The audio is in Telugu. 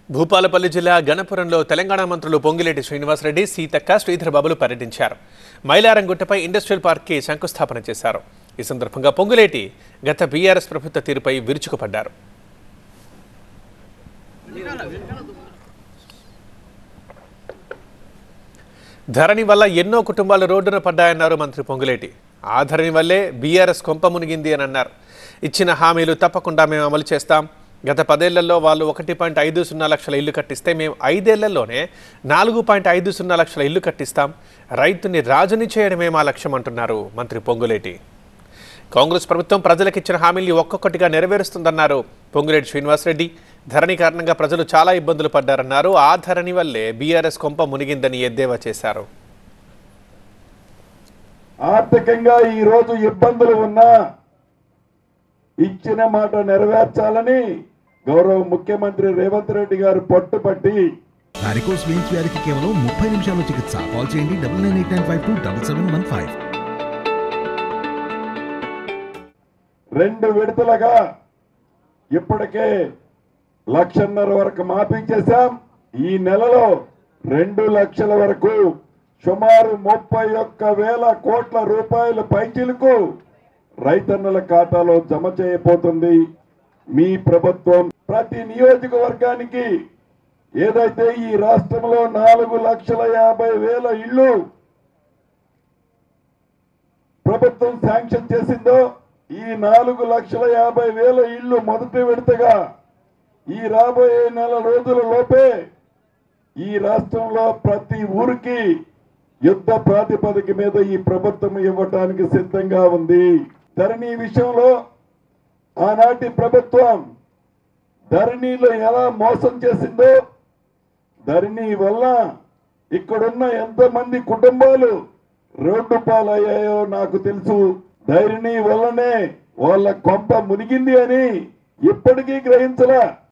భూపాలపల్లి జిల్లా గణపురంలో తెలంగాణ మంత్రులు పొంగిలేటి శ్రీనివాసరెడ్డి సీతక్క శ్రీధర్ బాబులు పర్యటించారు మైలారంగుట్టపై ఇండస్ట్రియల్ పార్క్కి శంకుస్థాపన చేశారు ఈ సందర్భంగా పొంగులేటి గత బీఆర్ఎస్ ప్రభుత్వ తీరుపై విరుచుకుపడ్డారు ధరణి వల్ల ఎన్నో కుటుంబాలు రోడ్డున పడ్డాయన్నారు మంత్రి పొంగులేటి ఆ ధరణి వల్లే బీఆర్ఎస్ కొంప మునిగింది అని అన్నారు ఇచ్చిన హామీలు తప్పకుండా మేము అమలు చేస్తాం గత పదేళ్లలో వాళ్ళు ఒకటి పాయింట్ ఐదు సున్నా లక్షల ఇల్లు కట్టిస్తే మేము ఐదేళ్లలోనే నాలుగు పాయింట్ ఐదు సున్నా లక్షల ఇల్లు కట్టిస్తాం రైతుని రాజుని చేయడమే మా లక్ష్యం అంటున్నారు మంత్రి పొంగులేటి కాంగ్రెస్ ప్రభుత్వం ప్రజలకు ఇచ్చిన హామీల్ని ఒక్కొక్కటిగా నెరవేరుస్తుందన్నారు పొంగులేటి శ్రీనివాసరెడ్డి ధరణి కారణంగా ప్రజలు చాలా ఇబ్బందులు పడ్డారన్నారు ఆ ధరణి వల్లే బీఆర్ఎస్ కొంప మునిగిందని ఎద్దేవా చేశారు ఆర్థికంగా ఈ రోజు ఇబ్బందులు ఉన్నా ఇచ్చిన మాట నెరవేర్చాలని గౌరవ ముఖ్యమంత్రి రేవంత్ రెడ్డి గారు పట్టుపట్టి వారికోస్ వెయిన్స్ వ్యాధికి కేవలం ముప్పై నిమిషాల చికిత్స కాల్ చేయండి double nine eight nine five two double seven one five రెండు విడతలుగా ఇప్పటికే లక్షన్నర వరకు మాఫీ చేశాం ఈ నెలలో రెండు లక్షల వరకు సుమారు ముప్పై ఒక్క వేల కోట్ల రూపాయల పైచీలకు రైతన్నల ఖాతాలో జమ చేయబోతుంది మీ ప్రభుత్వం ప్రతి నియోజకవర్గానికి ఏదైతే ఈ రాష్ట్రంలో నాలుగు లక్షల యాభై వేల ఇళ్ళు ప్రభుత్వం శాంక్షన్ చేసిందో ఈ నాలుగు లక్షల యాభై వేల ఇళ్ళు మొదటి విడతగా ఈ రాబోయే నెల రోజుల లోపే ఈ రాష్ట్రంలో ప్రతి ఊరికి యుద్ధ ప్రాతిపదిక మీద ఈ ప్రభుత్వం ఇవ్వటానికి సిద్ధంగా ఉంది ధరణి విషయంలో ఆనాటి ప్రభుత్వం ధరణిలో ఎలా మోసం చేసిందో ధరణి వల్ల ఇక్కడున్న ఎంతమంది కుటుంబాలు రోడ్డు పాలయ్యాయో నాకు తెలుసు ధరణి వల్లనే వాళ్ళ కొంప మునిగింది అని ఇప్పటికీ గ్రహించలా